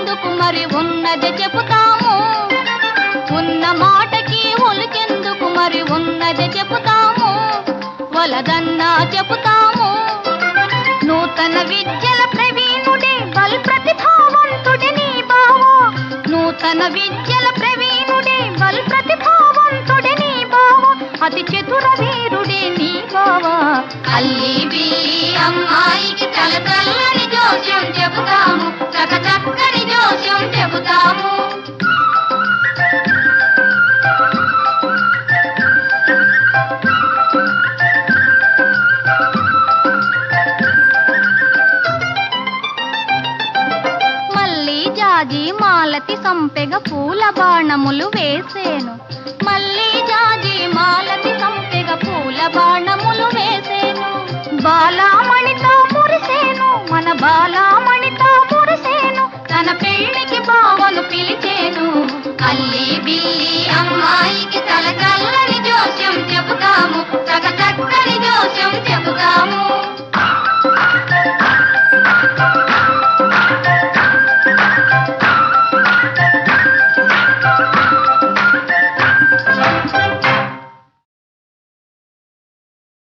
ఒలికెందుకు మరి ఉన్నది చెబుతాము ఉన్న మాటకి ఒలికెందుకు మరి ఉన్నది చెబుతాము వలదన్నా చెబుతాము నూతన విద్యల ప్రవీణుడే బల్ ప్రతిభావంతుడే నీ బావో నూతన విద్యల ప్రవీణుడే బల్ ప్రతిభావంతుడే నీ బావో అతి చతుర వీరుడే నీ బావా అల్లి బిల్లి అమ్మాయికి తల తల్లని జోస్యం చెబుతాము చక చక్కని జోస్యం చెబుతాము మళ్ళీ జాజి మాలతి సంపెగ పూల బాణములు వేసేను మళ్ళీ జాజి మాలతి సంపెగ పూల బాణములు వేసేను బాలామణితో మురిసేను మన బాలామణితో మురిసేను తన పెళ్లికి బావను పిలిచేను అల్లి బిల్లి అమ్మాయికి తల చల్లని జోస్యం చెబుతాము చక చక్కని జోస్యం చెబుతాము